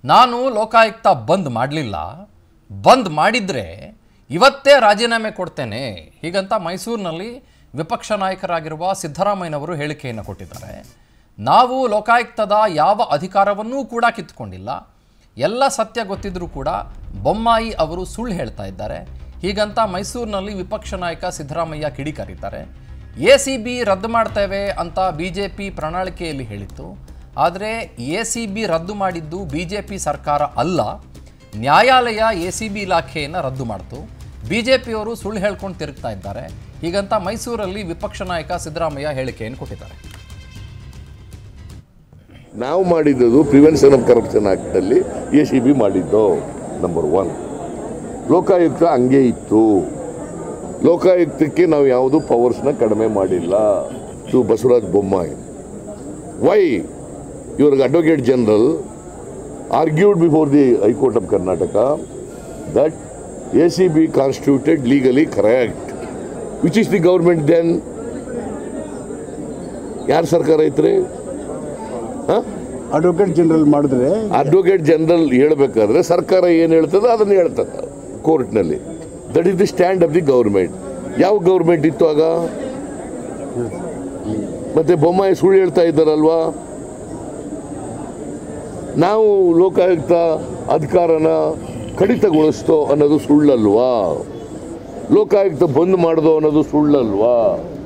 ನಾನು ಲೋಕಾಯುಕ್ತ ಬಂದ್ ಮಾಡಲಿಲ್ಲ ಬಂದ್ ಮಾಡಿದರೆ ಇವತ್ತೇ ರಾಜೀನಾಮೆ ಕೊಡ್ತೇನೆ ಹೀಗಂತ ಮೈಸೂರಿನಲ್ಲಿ ವಿಪಕ್ಷ ನಾಯಕರಾಗಿರುವ ಸಿದ್ದರಾಮಯ್ಯನವರು ಹೇಳಿಕೆಯನ್ನು ಕೊಟ್ಟಿದ್ದಾರೆ ನಾವು ಲೋಕಾಯುಕ್ತದ ಯಾವ ಅಧಿಕಾರವನ್ನೂ ಕೂಡ ಕಿತ್ತುಕೊಂಡಿಲ್ಲ ಎಲ್ಲ ಸತ್ಯ ಗೊತ್ತಿದ್ರೂ ಕೂಡ ಬೊಮ್ಮಾಯಿ ಅವರು ಸುಳ್ಳು ಹೇಳ್ತಾ ಇದ್ದಾರೆ ಹೀಗಂತ ಮೈಸೂರಿನಲ್ಲಿ ವಿಪಕ್ಷ ನಾಯಕ ಸಿದ್ದರಾಮಯ್ಯ ಕಿಡಿಕಾರಿದ್ದಾರೆ ಎ ಸಿ ಬಿ ರದ್ದು ಮಾಡ್ತೇವೆ ಅಂತ ಬಿ ಜೆ ಪಿ ಪ್ರಣಾಳಿಕೆಯಲ್ಲಿ ಹೇಳಿತ್ತು ಆದರೆ ಎ ಸಿ ಬಿ ರದ್ದು ಮಾಡಿದ್ದು ಬಿ ಜೆ ಪಿ ಸರ್ಕಾರ ಅಲ್ಲ ನ್ಯಾಯಾಲಯ ಎ ಸಿ ಬಿ ಇಲಾಖೆಯನ್ನು ರದ್ದು ಮಾಡ್ತು ಬಿ ಜೆ ಪಿಯವರು ಸುಳ್ಳು ಹೇಳ್ಕೊಂಡು ತಿರುಗ್ತಾ ಇದ್ದಾರೆ ಹೀಗಂತ ಮೈಸೂರಲ್ಲಿ ವಿಪಕ್ಷ ನಾಯಕ ಸಿದ್ದರಾಮಯ್ಯ ಹೇಳಿಕೆಯನ್ನು ಕೊಟ್ಟಿದ್ದಾರೆ ನಾವು ಮಾಡಿದ್ದು ಪ್ರಿವೆನ್ಷನ್ ಆಫ್ ಕರಪ್ಷನ್ ಆ್ಯಕ್ಟಲ್ಲಿ ಎ ಸಿ ಬಿ ಮಾಡಿದ್ದು ನಂಬರ್ ಒನ್ ಲೋಕಾಯುಕ್ತ ಹಂಗೆ ಇತ್ತು ಲೋಕಾಯುಕ್ತಕ್ಕೆ ನಾವು ಯಾವುದು ಪವರ್ಸ್ನ ಕಡಿಮೆ ಮಾಡಿಲ್ಲ ಟು ಬಸವರಾಜ ಬೊಮ್ಮಾಯಿ ವೈ ಇವ್ರಿಗೆ advocate general argued before the high court of Karnataka that A C B constituted legally correct which is the government then ಯಾರು ಸರ್ಕಾರ ಐತ್ರಿ ಹಾಂ ಅಡ್ವೊಕೇಟ್ ಜನರಲ್ ಮಾಡಿದ್ರೆ ಅಡ್ವೊಕೇಟ್ ಜನರಲ್ ಹೇಳಬೇಕಾದ್ರೆ ಸರ್ಕಾರ ಏನು ಹೇಳ್ತದೆ ಅದನ್ನು ಹೇಳ್ತದೆ ಕೋರ್ಟ್ನಲ್ಲಿ that is the stand of the government ಯಾವ ಗೌರ್ಮೆಂಟ್ ಇತ್ತು ಆಗ ಮತ್ತೆ ಬೊಮ್ಮಾಯಿ ಸುಳ್ಳು ಹೇಳ್ತಾ ಇದ್ದಾರಲ್ವಾ ನಾವು ಲೋಕಾಯುಕ್ತ ಅಧಿಕಾರನ ಕಡಿತಗೊಳಿಸ್ತೋ ಅನ್ನೋದು ಸುಳ್ಳಲ್ವಾ ಲೋಕಾಯುಕ್ತ ಬಂದ್ ಮಾಡ್ದೋ ಅನ್ನೋದು ಸುಳ್ಳಲ್ವಾ